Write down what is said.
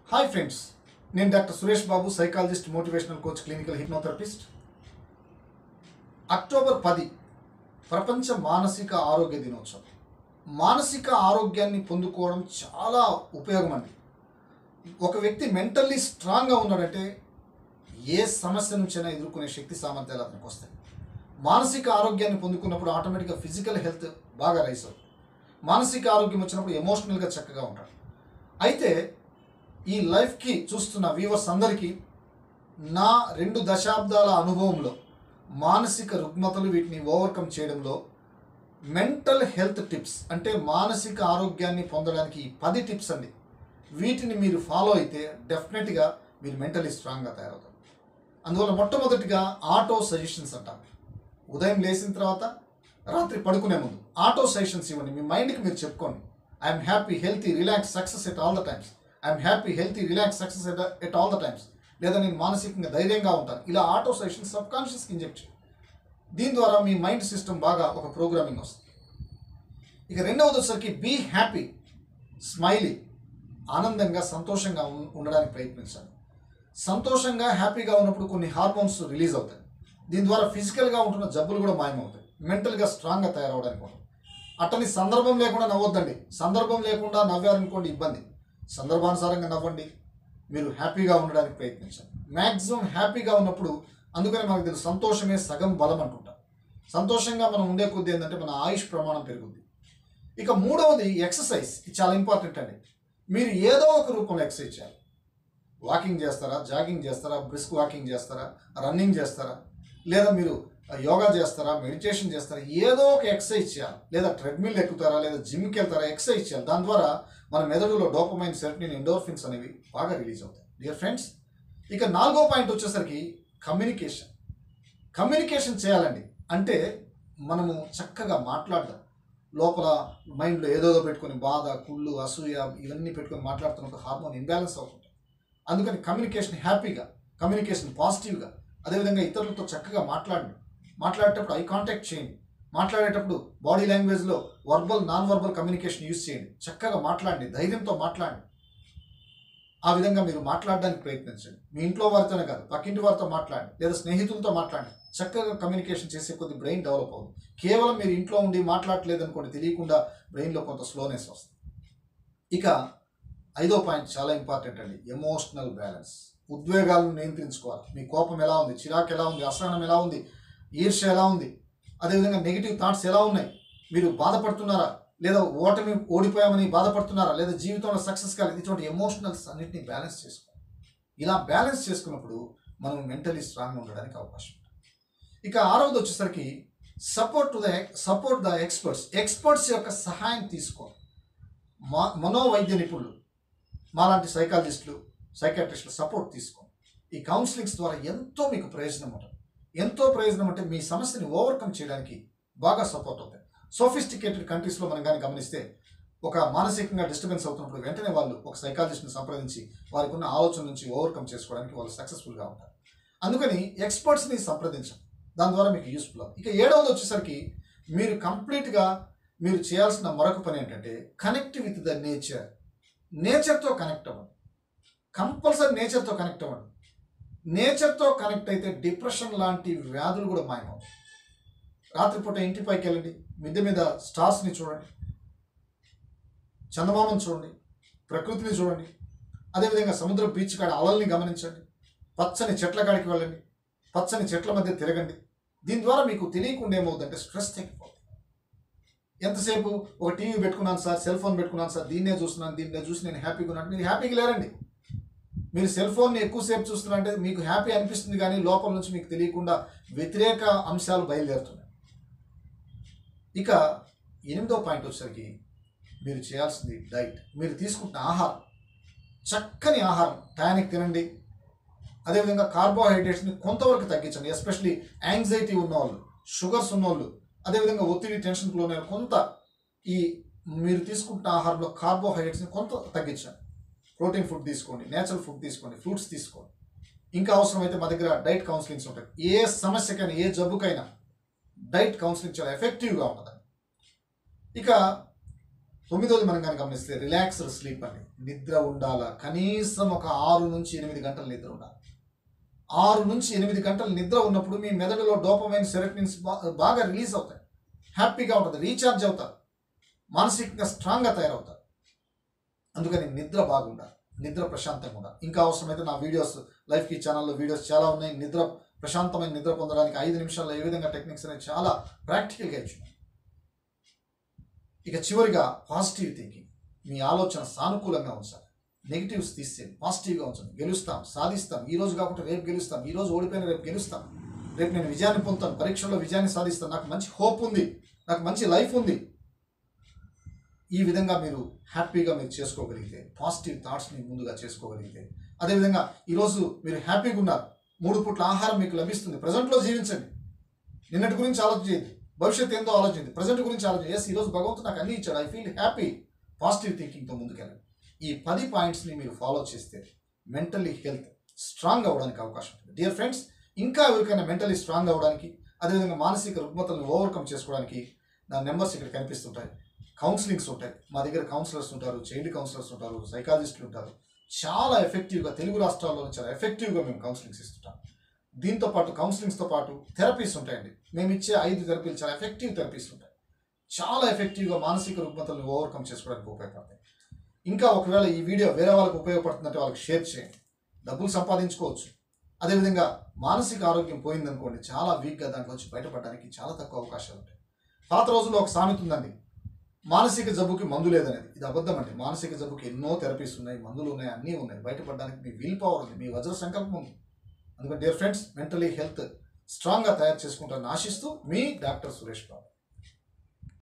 hi friends నేను doctor Suresh Babu psychologist motivational coach clinical hypnotherapist October పది ప్రపంచ మానసిక ఆరోగ్య దినోత్సవం మానసిక ఆరోగ్యాన్ని పొందుకోవడం చాలా ఉపయోగం అండి ఒక వ్యక్తి మెంటల్లీ స్ట్రాంగ్గా ఉన్నాడంటే ఏ సమస్య నుంచైనా ఎదుర్కొనే శక్తి సామర్థ్యాలు అతనికి వస్తాయి మానసిక ఆరోగ్యాన్ని పొందుకున్నప్పుడు ఆటోమేటిక్గా ఫిజికల్ హెల్త్ బాగా రైస్ అవుతుంది మానసిక ఆరోగ్యం వచ్చినప్పుడు ఎమోషనల్గా చక్కగా ఉంటాడు అయితే ఈ లైఫ్కి చూస్తున్న వ్యూవర్స్ అందరికీ నా రెండు దశాబ్దాల అనుభవంలో మానసిక రుగ్మతలు వీటిని ఓవర్కమ్ చేయడంలో మెంటల్ హెల్త్ టిప్స్ అంటే మానసిక ఆరోగ్యాన్ని పొందడానికి ఈ పది టిప్స్ అండి వీటిని మీరు ఫాలో అయితే డెఫినెట్గా మీరు మెంటలీ స్ట్రాంగ్గా తయారవుతారు అందువల్ల మొట్టమొదటిగా ఆటో సజెషన్స్ అంటాం ఉదయం లేచిన తర్వాత రాత్రి పడుకునే ముందు ఆటో సజెషన్స్ ఇవ్వండి మీ మైండ్కి మీరు చెప్పుకోండి I'm happy healthy relax success at all the times I'm happy healthy relax success at at all the times లేదా నేను మానసికంగా ధైర్యంగా ఉంటాను ఇలా ఆటో సజెషన్స్ సబ్ కాన్షియస్కి ఇంజెక్ట్ చేయండి దీని ద్వారా మీ మైండ్ సిస్టమ్ బాగా ఒక ప్రోగ్రామింగ్ వస్తుంది ఇక రెండవది వచ్చేసరికి బీ హ్యాపీ స్మైలీ ఆనందంగా సంతోషంగా ఉం- ఉండడానికి ప్రయత్నించాలి సంతోషంగా హ్యాపీగా ఉన్నప్పుడు కొన్ని హార్మోన్స్ రిలీజ్ అవుతాయి దీని ద్వారా ఫిజికల్గా ఉంటున్న జబ్బులు కూడా మాయమవుతాయి మెంటల్గా స్ట్రాంగ్గా తయారవడానికి ఉంటుంది అట్టని సందర్భం లేకుండా నవ్వొద్దండి సందర్భం లేకుండా నవ్వారనుకోండి ఇబ్బంది సందర్భానుసారంగా నవ్వండి మీరు హ్యాపీగా ఉండడానికి ప్రయత్నించండి మ్యాక్సిమం హ్యాపీగా ఉన్నప్పుడు అందుకని మనకు తెలుసు సంతోషమే సగం బలం అంటుంటాం సంతోషంగా మనం ఉండే కొద్దీ ఏంటంటే మన ఆయుష్ ప్రమాణం పెరుగుద్ది ఇక మూడవది ఎక్సర్సైజ్ ఇది చాలా ఇంపార్టెంట్ అండి మీరు ఏదో ఒక రూపంలో ఎక్సర్సైజ్ చేయాలి వాకింగ్ చేస్తారా జాగింగ్ చేస్తారా బ్రిస్క్ వాకింగ్ చేస్తారా రన్నింగ్ చేస్తారా లేదా మీరు యోగా చేస్తారా మెడిటేషన్ చేస్తారా ఏదో ఒక ఎక్సర్సైజ్ చేయాలి లేదా ట్రెడ్మిల్ ఎక్కుతారా లేదా జిమ్కి వెళ్తారా ఎక్సర్సైజ్ చేయాలి దాని ద్వారా మన మెదడులో డోపమైన్ సెరటిన్ ఎండోర్ఫిన్స్ అనేవి బాగా రిలీజ్ అవుతాయి డియర్ ఫ్రెండ్స్ ఇక నాలుగో పాయింట్ వచ్చేసరికి కమ్యూనికేషన్ కమ్యూనికేషన్ చేయాలండి అంటే మనము చక్కగా మాట్లాడదాం లోపల మైండ్లో ఏదోదో పెట్టుకొని బాధ కుళ్ళు అసూయ ఇవన్నీ పెట్టుకొని మాట్లాడుతున్నప్పుడు హార్మోన్ ఇంబ్యాలెన్స్ అవుతుంటాయి అందుకని కమ్యూనికేషన్ హ్యాపీగా కమ్యూనికేషన్ పాజిటివ్గా అదేవిధంగా ఇతరులతో చక్కగా మాట్లాడండి మాట్లాడేటప్పుడు ఐ కాంటాక్ట్ చేయండి మాట్లాడేటప్పుడు బాడీ లాంగ్వేజ్లో verbal non verbal communication use చేయండి చక్కగా మాట్లాడండి ధైర్యంతో మాట్లాడండి ఆ విధంగా మీరు మాట్లాడడానికి ప్రయత్నించండి మీ ఇంట్లో వారితోనే కాదు పక్కింటి వారితో మాట్లాడండి లేదా స్నేహితులతో మాట్లాడండి చక్కగా కమ్యూనికేషన్ చేసే కొద్ది బ్రెయిన్ డెవలప్ అవుతుంది కేవలం మీరు ఇంట్లో ఉండి మాట్లాడలేదు అనుకోండి తెలియకుండా బ్రెయిన్లో కొంత స్లోనెస్ వస్తుంది ఇక ఐదో పాయింట్ చాలా ఇంపార్టెంట్ అండి ఎమోషనల్ బ్యాలెన్స్ ఉద్వేగాలను నియంత్రించుకోవాలి మీ కోపం ఎలా ఉంది చిరాకు ఎలా ఉంది అసహనం ఎలా ఉంది ఈర్ష్య ఎలా ఉంది అదేవిధంగా నెగిటివ్ థాట్స్ ఎలా ఉన్నాయి మీరు బాధపడుతున్నారా లేదా ఓటమి ఓడిపోయామని బాధపడుతున్నారా లేదా జీవితంలో సక్సెస్ కాలేదు ఇటువంటి ఎమోషనల్స్ అన్నింటినీ బ్యాలెన్స్ చేసుకోవాలి ఇలా బ్యాలెన్స్ చేసుకున్నప్పుడు మనం మెంటలీ స్ట్రాంగ్ ఉండడానికి అవకాశం ఉంటుంది ఇక ఆరవది వచ్చేసరికి support to the support the experts experts యొక్క సహాయం తీసుకోవాలి మా మనోవైద్య నిపుణులు మాలాంటి సైకాలజిస్టులు సైకాట్రిస్టులు సపోర్ట్ తీసుకోండి ఈ కౌన్సిలింగ్స్ ద్వారా ఎంతో మీకు ప్రయోజనం ఉంటుంది ఎంతో ప్రయోజనం అంటే మీ సమస్యని ఓవర్కమ్ చేయడానికి బాగా సపోర్ట్ అవుతాయి సోఫిస్టికేటెడ్ కంట్రీస్లో మనం కానీ గమనిస్తే ఒక మానసికంగా డిస్టర్బెన్స్ అవుతున్నప్పుడు వెంటనే వాళ్ళు ఒక సైకాలజిస్ట్ని సంప్రదించి వారికి ఉన్న ఆలోచన నుంచి ఓవర్కమ్ చేసుకోవడానికి వాళ్ళు సక్సెస్ఫుల్గా ఉంటారు అందుకని ఎక్స్పర్ట్స్ని సంప్రదించండి దాని ద్వారా మీకు యూస్ఫుల్ అవుతుంది ఇక ఏడవది వచ్చేసరికి మీరు కంప్లీట్గా మీరు చేయాల్సిన మరొక పని ఏంటంటే కనెక్ట్ విత్ ద నేచర్ నేచర్తో కనెక్ట్ అవ్వండి కంపల్సరీ నేచర్తో కనెక్ట్ అవ్వండి నేచర్తో కనెక్ట్ అయితే డిప్రెషన్ లాంటి వ్యాధులు కూడా మాయమవుతాయి రాత్రిపూట ఇంటి పైకి వెళ్ళండి మిద్దె మీద స్టార్స్ని చూడండి చందమామని చూడండి ప్రకృతిని చూడండి అదేవిధంగా సముద్ర బీచ్ కాడ అలల్ని గమనించండి పచ్చని చెట్ల కాడికి వెళ్ళండి పచ్చని చెట్ల మధ్య తిరగండి దీని ద్వారా మీకు తెలియకుండా ఏమవుతుందంటే స్ట్రెస్ తగ్గిపోతుంది ఎంతసేపు ఒక టీవీ పెట్టుకున్నాను సార్ సెల్ ఫోన్ పెట్టుకున్నాను సార్ దీన్నే చూస్తున్నాను దీన్నే చూసి నేను హ్యాపీగా ఉన్నాను మీరు హ్యాపీగా లేరండి మీరు సెల్ ఫోన్ని ఎక్కువసేపు చూస్తున్నారంటే మీకు హ్యాపీ అనిపిస్తుంది కానీ లోపల నుంచి మీకు తెలియకుండా వ్యతిరేక అంశాలు బయలుదేరుతున్నాయి ఇక ఎనిమిదో పాయింట్ వచ్చేసరికి మీరు చేయాల్సింది డైట్ మీరు తీసుకుంటున్న ఆహారం చక్కని ఆహారం టయానికి తినండి అదేవిధంగా కార్బోహైడ్రేట్స్ని కొంతవరకు తగ్గించండి ఎస్పెషలీ యాంగ్జైటీ ఉన్నవాళ్ళు షుగర్స్ ఉన్నవాళ్ళు అదేవిధంగా ఒత్తిడి టెన్షన్కి లోనే కొంత ఈ మీరు తీసుకుంటున్న ఆహారంలో కార్బోహైడ్రేట్స్ని కొంత తగ్గించండి ప్రోటీన్ ఫుడ్ తీసుకోండి నేచురల్ ఫుడ్ తీసుకోండి ఫ్రూట్స్ తీసుకోండి ఇంకా అవసరమైతే మా దగ్గర డైట్ కౌన్సిలింగ్స్ ఉంటాయి ఏ సమస్యకైనా ఏ జబ్బుకైనా డైట్ కౌన్సిలింగ్ చాలా ఎఫెక్టివ్గా ఉంటుంది ఇక తొమ్మిదోది మనం కనుక గమనిస్తే రిలాక్స్డ్ స్లీప్ అండి నిద్ర ఉండాలా కనీసం ఒక ఆరు నుంచి ఎనిమిది గంటల నిద్ర ఉండాలి ఆరు నుంచి ఎనిమిది గంటల నిద్ర ఉన్నప్పుడు మీ మెదడులో డోపమైన్ సెరటినిన్స్ బాగా రిలీజ్ అవుతాయి హ్యాపీగా ఉంటుంది రీఛార్జ్ అవుతారు మానసికంగా స్ట్రాంగ్గా తయారవుతారు అందుకని నిద్ర బాగుండాలి నిద్ర ప్రశాంతంగా ఉండాలి ఇంకా అవసరమైతే నా వీడియోస్ లైఫ్ కి ఛానల్లో వీడియోస్ చాలా ఉన్నాయి నిద్ర ప్రశాంతమైన నిద్ర పొందడానికి ఐదు నిమిషాల్లో ఏ విధంగా టెక్నిక్స్ అనేవి చాలా ప్రాక్టికల్గా ఇచ్చున్నాయి ఇక చివరిగా పాజిటివ్ థింకింగ్ మీ ఆలోచన సానుకూలంగా ఉంచాలి నెగిటివ్స్ తీసేయండి పాజిటివ్గా ఉంచండి గెలుస్తాం సాధిస్తాం ఈ రోజు కాకుండా రేపు గెలుస్తాం ఈ రోజు ఓడిపోయిన రేపు గెలుస్తాం రేపు నేను విజయాన్ని పొందుతాను పరీక్షల్లో విజయాన్ని సాధిస్తాను నాకు మంచి హోప్ ఉంది నాకు మంచి లైఫ్ ఉంది ఈ విధంగా మీరు హ్యాపీగా మీరు చేసుకోగలిగితే పాజిటివ్ థాట్స్ని ముందుగా చేసుకోగలిగితే అదేవిధంగా ఈరోజు మీరు హ్యాపీగా ఉన్నారు మూడు పూట్ల ఆహారం మీకు లభిస్తుంది ప్రజెంట్లో జీవించండి నిన్నటి గురించి ఆలోచించండి భవిష్యత్ ఏందో ఆలోచించండి ప్రజెంట్ గురించి ఆలోచించండి ఎస్ ఈరోజు భగవంతుడు నాకు అన్ని ఇచ్చాడు ఐ ఫీల్ హ్యాపీ పాజిటివ్ థింకింగ్తో ముందుకెళ్ళండి ఈ పది పాయింట్స్ని మీరు ఫాలో చేస్తే మెంటల్లీ హెల్త్ స్ట్రాంగ్ అవ్వడానికి అవకాశం ఉంటుంది డియర్ ఫ్రెండ్స్ ఇంకా ఎవరికైనా మెంటల్లీ స్ట్రాంగ్ అవ్వడానికి అదేవిధంగా మానసిక రుగ్మతలను ఓవర్కమ్ చేసుకోవడానికి నా నెంబర్స్ ఇక్కడ కనిపిస్తుంటాయి కౌన్సిలింగ్స్ ఉంటాయి మా దగ్గర కౌన్సిలర్స్ ఉంటారు చైల్డ్ కౌన్సిలర్స్ ఉంటారు సైకాలజిస్టులు ఉంటారు చాలా ఎఫెక్టివ్గా తెలుగు రాష్ట్రాల్లో చాలా ఎఫెక్టివ్గా మేము కౌన్సిలింగ్స్ ఇస్తుంటాం దీంతో పాటు కౌన్సిలింగ్స్తో పాటు థెరపీస్ ఉంటాయండి మేము ఇచ్చే ఐదు థెరపీలు చాలా ఎఫెక్టివ్ థెరపీస్ ఉంటాయి చాలా ఎఫెక్టివ్గా మానసిక రుగ్మతలను ఓవర్కమ్ చేసుకోవడానికి ఉపయోగపడతాయి ఇంకా ఒకవేళ ఈ వీడియో వేరే వాళ్ళకి ఉపయోగపడుతుందంటే వాళ్ళకి షేర్ చేయండి డబ్బులు సంపాదించుకోవచ్చు అదేవిధంగా మానసిక ఆరోగ్యం పోయిందనుకోండి చాలా వీక్గా దాంట్లో వచ్చి బయటపడడానికి చాలా తక్కువ అవకాశాలు ఉంటాయి పాత రోజుల్లో ఒక సామెత ఉందండి మానసిక జబ్బుకి మందు లేదనేది ఇది అబద్ధం అండి మానసిక జబ్బుకి ఎన్నో థెరపీస్ ఉన్నాయి మందులు ఉన్నాయి అన్నీ ఉన్నాయి బయటపడడానికి మీ విల్ పవర్ ఉంది మీ వజ్ర సంకల్పం ఉంది అందుకని డియర్ ఫ్రెండ్స్ మెంటలీ హెల్త్ స్ట్రాంగ్గా తయారు చేసుకుంటారని ఆశిస్తూ మీ డాక్టర్ సురేష్ బాబు